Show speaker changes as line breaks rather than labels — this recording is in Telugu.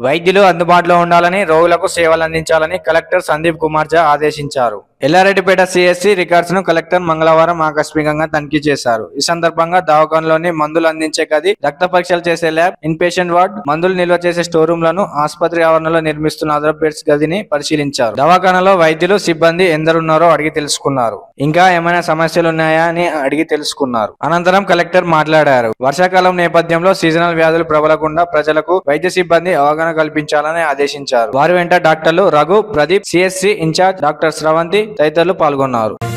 వైద్యులు అందుబాటులో ఉండాలని రోగులకు సేవలు అందించాలని కలెక్టర్ సందీప్ కుమార్ ఝా ఆదేశించారు ఎల్లారెడ్డిపేట సిఎస్సి రికార్డ్స్ ను కలెక్టర్ మంగళవారం ఆకస్మికంగా తనిఖీ చేశారు ఈ సందర్భంగా దవాఖానలోని మందులు అందించే గది రక్త పరీక్షలు చేసే ల్యాబ్ ఇన్పేషెంట్ వార్డ్ మందులు నిల్వ చేసే స్టోర్ రూమ్ లను ఆసుపత్రి ఆవరణలో నిర్మిస్తున్న అదర్ బెడ్స్ గదిని పరిశీలించారు దవాఖానలో వైద్యులు సిబ్బంది ఎందరున్నారో అడిగి తెలుసుకున్నారు ఇంకా ఏమైనా సమస్యలు ఉన్నాయా అని అడిగి తెలుసుకున్నారు అనంతరం కలెక్టర్ మాట్లాడారు వర్షాకాలం నేపథ్యంలో సీజనల్ వ్యాధులు ప్రబలకుండా ప్రజలకు వైద్య సిబ్బంది అవగాహన కల్పించాలని ఆదేశించారు వారి వెంట డాక్టర్లు Raghu Pradeep CSC in-charge doctor Sravanthi తదితరులు పాల్గొన్నారు